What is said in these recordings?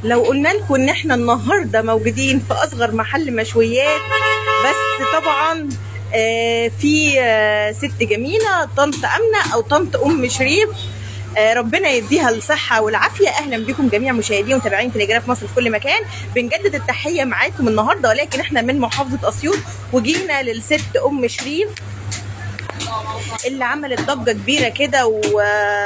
لو قلنا لكم ان احنا النهارده موجودين في اصغر محل مشويات بس طبعا آه، في آه، ست جميله طنط امنه او طنط ام شريف آه، ربنا يديها الصحة والعافية أهلا بكم جميع مشاهدين ومتابعين تلجراف مصر في كل مكان بنجدد التحية معاكم النهاردة ولكن احنا من محافظة أسيوط وجينا للست أم شريف اللي عملت ضجة كبيرة كده و...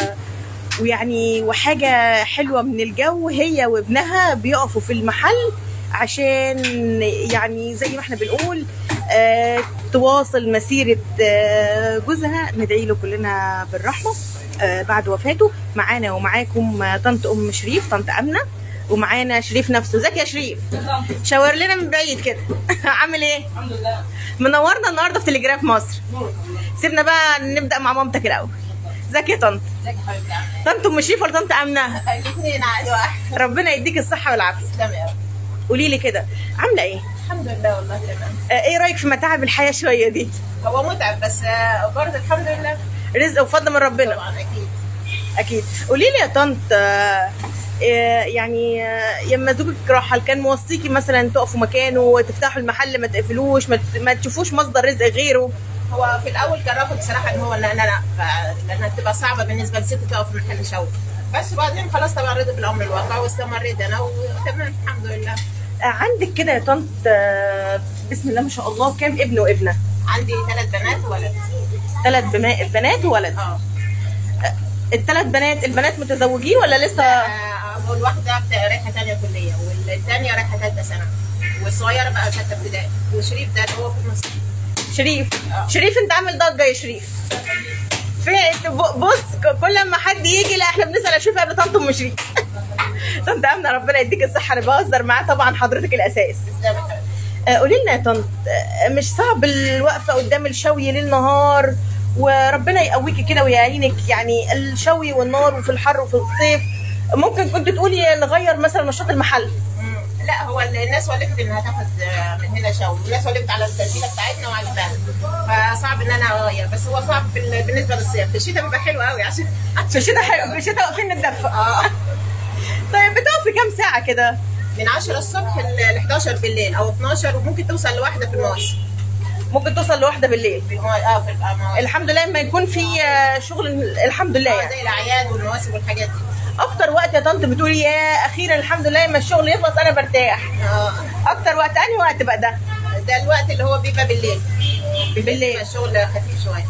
ويعني وحاجة حلوة من الجو هي وابنها بيقفوا في المحل عشان يعني زي ما احنا بنقول آه تواصل مسيرة آه جوزها ندعي له كلنا بالرحمة آه بعد وفاته معانا ومعاكم آه، طنط أم شريف طنط أمنة ومعانا شريف نفسه ازيك يا شريف شاور لنا من بعيد كده عامل ايه الحمد لله منورنا النهارده في تلجراف مصر سيبنا بقى نبدا مع مامتك الاول ازيك يا طنط ازيك يا حبيبتي عامله طنط ام شريف ولا طنط امنه ايه؟ الاثنين عادي واحد ربنا يديك الصحه والعافيه تسلمي يا رب قولي لي كده عامله ايه الحمد لله والله تمام آه، ايه رايك في متاعب الحياه شويه دي هو متعب بس آه، برضه الحمد لله رزق وفضل من ربنا طبعا اكيد اكيد قولي لي يا طنط آه، آه، يعني آه، لما زوجك رحل كان موصيكي مثلا تقفوا مكانه وتفتحوا المحل ما تقفلوش ما ت- ما تشوفوش مصدر رزق غيره هو في الاول كان رافض بصراحه ان هو لا لا لا ف- لانها بتبقى صعبه بالنسبه لست تقف في محل شوي بس بعدين خلاص طبعا رضي بالامر الواقع واستمريت انا وتمام الحمد لله آه، عندك كده يا طنط آه، بسم الله ما شاء الله كام ابن وابنه عندي ثلاث بنات وولد ثلاث بنات وولد اه الثلاث بنات البنات متزوجين ولا لسه آه، والواحده بتا- رايحه ثانيه كليه والثانيه رايحه ثالثه سنه والصغيره بقى سته ابتدائي وشريف ده اللي هو في النص شريف آه. شريف انت عامل ضجه يا شريف في بص كل ما حد يجي لا احنا بنسال اشوف قبل طنط ام شريف طنط امنه ربنا يديك الصحه انا بهزر معاه طبعا حضرتك الاساس تسلمي يا حبيبتي. آه، قولي لنا يا طنط آه، مش صعب الوقفه قدام الشوي ليل نهار وربنا يقويكي كده ويعينك يعني الشوي والنار وفي الحر وفي الصيف ممكن كنت تقولي نغير مثلا نشاط المحل مم. لا هو الناس ولفت انها تاخد آه، من هنا شوي والناس ولفت على التسجيله بتاعتنا وعلى الفهم فصعب ان انا اغير بس هو صعب في ال- بالنسبه للصيف في الشتاء بيبقى حلو قوي عشان في الشتاء حلو في الشتاء واقفين نتدفى اه طيب بتقفي كام ساعه كده من 10 الصبح ل 11 بالليل او 12 وممكن توصل لواحده في المواسم ممكن توصل لواحده بالليل في المو... اه في المواسم الحمد لله لما يكون في آه، شغل الحمد لله آه، يعني زي الاعياد والمواسم والحاجات دي اكتر وقت يا طنط بتقولي يا اخيرا الحمد لله لما الشغل يخلص انا برتاح اه اكتر وقت انهي وقت بقى ده ده الوقت اللي هو بيبقى بالليل بالليل. بيبقى الشغل خفيف شويه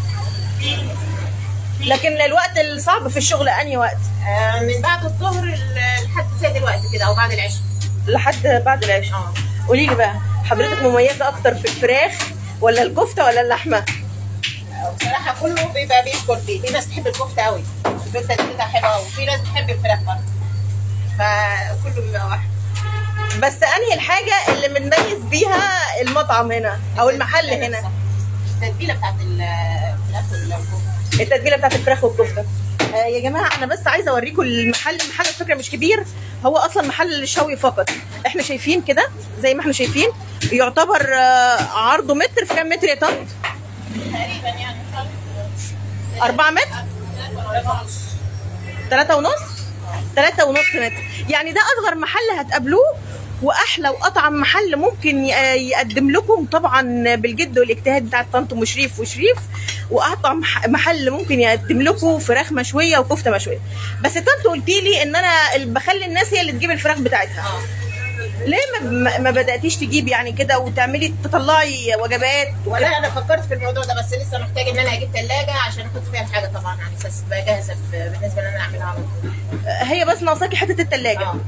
لكن الوقت الصعب في الشغل انهي وقت آه من بعد الظهر ل- لحد زي دلوقتي كده او بعد العشاء لحد بعد العشاء اه قولي لي بقى حضرتك مميزه اكتر في الفراخ ولا الكفته ولا اللحمه بصراحة كله بيبقى بيشكر فيه، في ناس تحب الكفتة قوي، الكفتة دي بتبقى حلوة قوي، وفي ناس بتحب الفراخ برضه. فكله بيبقى واحد. بس انهي الحاجه اللي بنميز بيها المطعم هنا او المحل هنا التتبيلة بتاعت الفراخ والكفتة. التتبيله بتاعت الفراخ والكفته آه يا جماعه انا بس عايزه اوريكم المحل المحل على فكره مش كبير هو اصلا محل للشوي فقط احنا شايفين كده زي ما احنا شايفين يعتبر آه عرضه متر في كام متر يا طنط تقريبا يعني أربعة متر ثلاثة ونص ثلاثة ونص متر يعني ده أصغر محل هتقابلوه وأحلى وأطعم محل ممكن ي- يقدم لكم طبعا بالجد والاجتهاد بتاع طنط أم شريف وشريف وأطعم ح- محل ممكن يقدم لكم فراخ مشوية وكفتة مشوية بس طنط قلتي لي إن أنا ال- بخلي الناس هي اللي تجيب الفراخ بتاعتها اه ليه ما- ما, ما بدأتيش تجيب يعني كده وتعملي تطلعي وجبات ولا انا فكرت في الموضوع ده بس لسه محتاج ان انا اجيب ثلاجة عشان احط فيها الحاجة طبعا على اساس تبقى جاهزة ب- بالنسبة ان انا اعملها على طول. هي بس ناقصاكي حتة التلاجة اه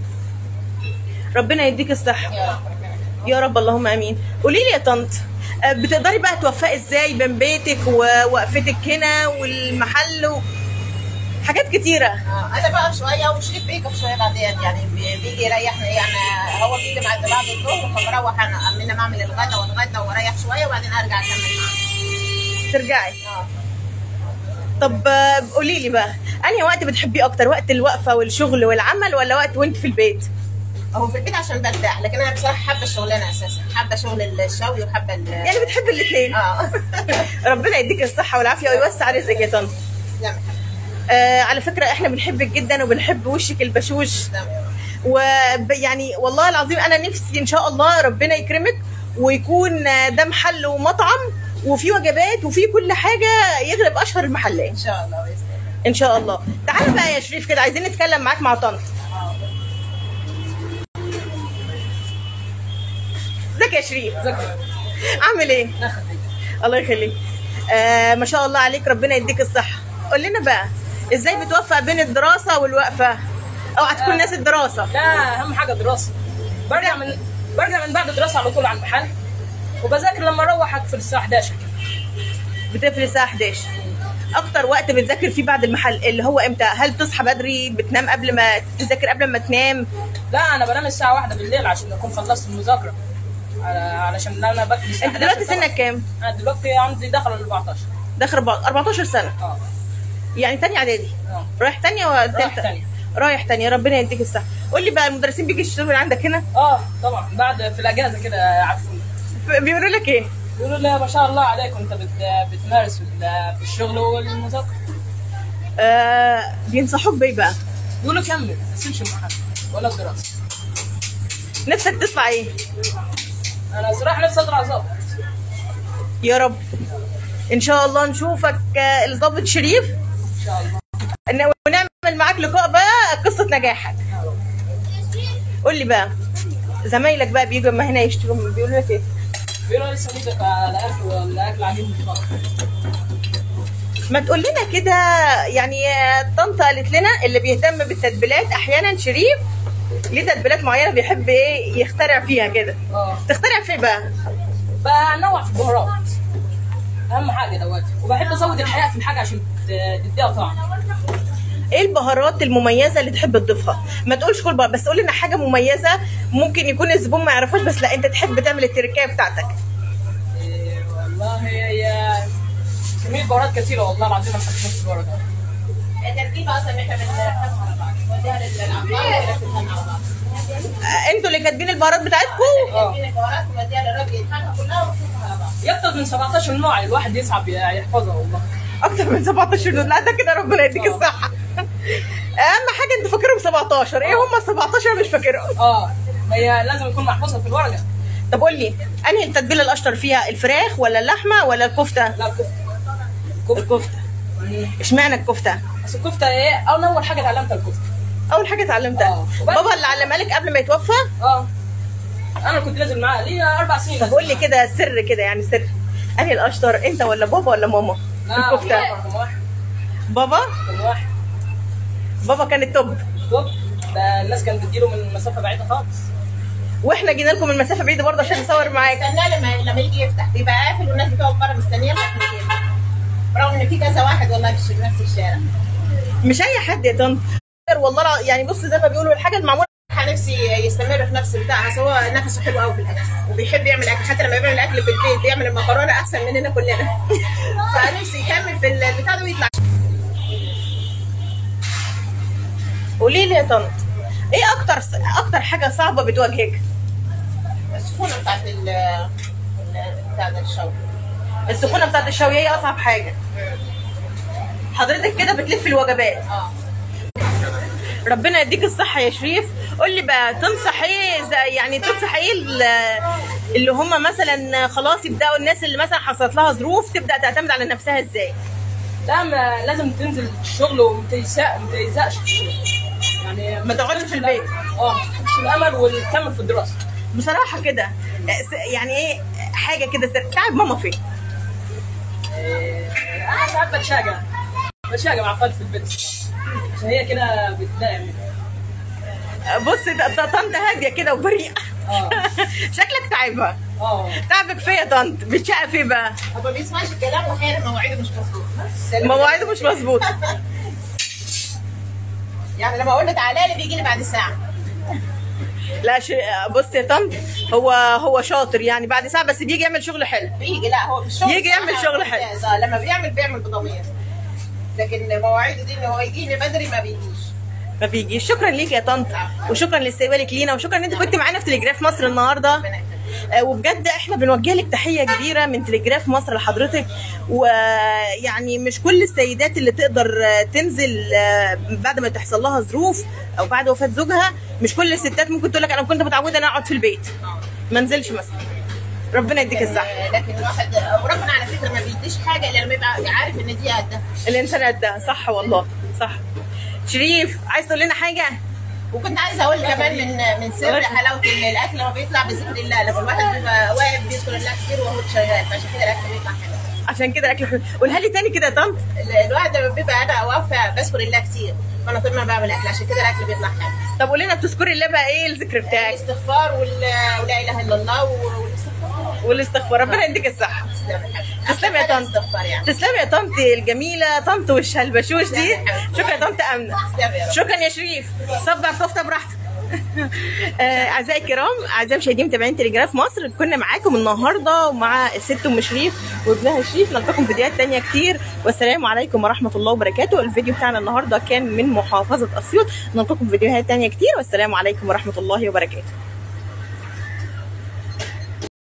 ربنا يديك الصحة يا رب. يا رب اللهم امين قولي لي يا طنط آه، بتقدري بقى توفقي ازاي بين بيتك ووقفتك هنا والمحل و... حاجات كتيره اه انا بقى شويه وشريف بيقف شويه بعدين يعني بي- بيجي يريحني يعني هو بيجي بعد بعد الظهر فبروح انا امنا بعمل الغدا واتغدى واريح شويه وبعدين ارجع اكمل معاه ترجعي اه طب آه، قولي لي بقى انهي وقت بتحبيه اكتر وقت الوقفه والشغل والعمل ولا وقت وانت في البيت هو في البيت عشان برتاح لكن انا بصراحه حابه الشغلانه اساسا حابه شغل الشوي وحابه ال- يعني بتحبي الاثنين اه ربنا يديك الصحه والعافيه ويوسع رزقك يا طنط تسلمي آه على فكره احنا بنحبك جدا وبنحب وشك البشوش تسلمي ويعني والله العظيم انا نفسي ان شاء الله ربنا يكرمك ويكون ده محل ومطعم وفي وجبات وفي كل حاجه يغلب اشهر المحلات ان شاء الله باذن الله ان شاء الله تعالى بقى يا شريف كده عايزين نتكلم معاك مع طنط ازيك يا شريف عامل ايه الله يخليك آه ما شاء الله عليك ربنا يديك الصحه قول لنا بقى ازاي بتوفق بين الدراسه والوقفه اوعى تكون ناس الدراسه لا اهم حاجه دراسه برجع من برجع من بعد الدراسه على طول على المحل وبذاكر لما اروح اقفل الساعه 11 بتقفل الساعه 11 اكتر وقت بتذاكر فيه بعد المحل اللي هو امتى هل تصحى بدري بتنام قبل ما تذاكر قبل ما تنام لا انا بنام الساعه 1 بالليل عشان اكون خلصت المذاكره على- علشان انا بقفل الساعه انت دلوقتي 11 سنك كام انا دلوقتي عندي دخل ال 14 داخل 14 سنه اه يعني تانية اعدادي اه رايح تانية ولا رايح تالتة؟ تانية. رايح تانية ربنا يديك الصحة قول لي بقى المدرسين بيجي يشتغلوا من عندك هنا اه طبعا بعد في الاجازه كده عارفين ف- بيقولوا لك ايه يقولوا لي ما شاء الله عليك انت بت... بتمارس في ال- في الشغل والمذاكره آه بينصحوك بيه بقى يقولوا كمل ما تسيبش المحل ولا الدراسه نفسك تطلع ايه انا صراحه نفسي اطلع ظابط يا رب ان شاء الله نشوفك آه، الضابط شريف ان شاء الله إن- ونعمل معاك لقاء بقى قصة نجاحك قول لي بقى زمايلك بقى بيجوا اما هنا يشتروا بيقولوا لك ايه بيقولوا لسه ميزك على الاكل والاكل عجيب خالص ما تقول لنا كده يعني آه، طنط قالت لنا اللي بيهتم بالتتبيلات احيانا شريف ليه تتبيلات معينه بيحب ايه يخترع فيها كده اه تخترع في إيه بقى بنوع في البهارات اهم حاجه دلوقتي وبحب ازود الحقيقه في الحاجه عشان ت- تديها طعم ايه البهارات المميزه اللي تحب تضيفها ما تقولش كل بهار بس قول لنا حاجه مميزه ممكن يكون الزبون ما يعرفهاش بس لا انت تحب تعمل التركية بتاعتك إيه والله هي كمية بهارات كتيرة والله العظيم ما حطيتهاش في الورقة التركيبه اصلا احنا بنحطها على بعض وديها للعطار ونركبها على بعض آه، انتوا اللي كاتبين البهارات بتاعتكم اه تركيب البهارات ونوديها للراجل يطحنها كلها ونحطها على بعض يكتب من 17 نوع الواحد يصعب يحفظها والله اكتر من 17 نود لا ده كده ربنا يديك آه. الصحه اهم حاجه انت فاكرهم 17 ايه هم ال 17 أنا مش فاكرهم اه هي لازم يكون محفوظة في الورقة طب قول لي انهي التتبيله الاشطر فيها الفراخ ولا اللحمه ولا الكفته لا الكفتة الكفته مم. اشمعنى الكفته بس الكفتة ايه أنا أول حاجة اتعلمتها الكفتة اول حاجه اتعلمتها آه. وبعد- بابا اللي علمها لك قبل ما يتوفى اه أنا كنت نازل معاه ليا أربع سنين طب قول لي كده سر كده يعني سر انهي الاشطر انت ولا بابا ولا ماما لا الكفته رقم واحد بابا رقم واحد بابا كان التوب بالظبط ده الناس كانت بتجيله من مسافة بعيدة خالص واحنا جينا لكم من مسافه بعيده برضه عشان نصور معاك استناه لما لما يجي يفتح بيبقى قافل والناس بتقعد بره مستنيه لغايه ما يفتح. رغم ان في كذا واحد والله في الش- نفس الشارع مش اي حد يا طنط والله الع- يعني بص زي ما بيقولوا الحاجه المعموله انا نفسي يستمر في نفس البتاع بس هو نفسه حلو قوي في الاكل وبيحب يعمل اكل حتى لما بيعمل اكل في البيت بيعمل المكرونه احسن مننا كلنا فنفسي يكمل في البتاع ده ويطلع قولي لي يا طنط ايه اكتر اكتر حاجه صعبه بتواجهك السخونه بتاعت ال ال- بتاع ده الشوي السخونه بتاعت الشويه هي اصعب حاجه حضرتك كده بتلف الوجبات اه ربنا يديك الصحه يا شريف قول لي بقى تنصح ايه زي- يعني تنصح ايه ال- اللي هم مثلا خلاص يبداوا الناس اللي مثلا حصلت لها ظروف تبدا تعتمد على نفسها ازاي لا ما لازم تنزل الشغل وما تيسا- ما تيزقش في الشغل يعني ما تقعدش في البيت. اه ما تفقدش الامل وتكمل في الدراسه بصراحه كده س- يعني ايه حاجه كده سر- تعب ماما فين انا ساعات بتشاجع بتشاجع مع اخواتي في البيت عشان هي كده بتضايق مني بص ده- ده طنط هاديه كده وبريئه اه شكلك تعبها اه تعبك فيا يا طنط بتشقى فيه بقى هو ما بيسمعش الكلام واحيانا مواعيده مش مظبوطه بس مواعيده مش مظبوطه يعني لما اقول له تعالى لي بيجي لي بعد ساعه لا ش... بص يا طنط هو هو شاطر يعني بعد ساعه بس بيجي يعمل شغل حلو بيجي لا هو في الشغل يجي يعمل بصراحة شغل حلو. ممتاز. آه، لما بيعمل بيعمل بضمير لكن مواعيده دي ان هو يجيني بدري ما بيجيش ما بيجيش شكرا ليك يا طنط وشكرا لاستقبالك لينا وشكرا ان انت كنت معانا في تليجراف مصر النهارده ربنا يخليك. آه، وبجد احنا بنوجه لك تحيه كبيره من تلجراف مصر لحضرتك ويعني مش كل السيدات اللي تقدر آه، تنزل آه، بعد ما تحصل لها ظروف او بعد وفاه زوجها مش كل الستات ممكن تقول لك انا كنت متعوده ان أنا اقعد في البيت ما انزلش مثلا ربنا يديك الصحه آه، لكن الواحد وربنا على فكره ما بيديش حاجه الا لما يبقى عارف ان دي قدها الانسان قدها صح والله صح شريف عايز تقول لنا حاجه وكنت عايزه اقول كمان من من سر ماشي. حلاوه ال- الاكل لما بيطلع بذكر الله لما الواحد بيبقى واقف بيذكر الله كتير وهو شغال فعشان كده الاكل بيطلع حلو عشان كده الاكل حلو قولها لي تاني كده يا طنط ال- الواحد لما بيبقى انا واقفه بذكر الله كتير فانا طول ما بعمل اكل عشان كده الاكل بيطلع حلو طب قولي لنا بتذكري الله بقى ايه الذكر بتاعك الاستغفار وال- ولا اله الا الله والاستغفار والاستغفار ربنا يديك الصحه تسلم يا حبيبي. تسلمي يا أحسن حاجة طنط الاستغفار يعني تسلمي يا طنط الجميله طنط وشها البشوش دي شكرا يا طنط امنه تسلمي يا رب شكرا يا شريف صبع كفته براحتك آه، اعزائي الكرام اعزائي مشاهدين متابعين تلجراف مصر كنا معاكم النهارده مع الست ام شريف وابنها شريف نلقاكم فيديوهات تانية كتير والسلام عليكم ورحمه الله وبركاته الفيديو بتاعنا النهارده كان من محافظه اسيوط نلقاكم فيديوهات تانية كتير والسلام عليكم ورحمه الله وبركاته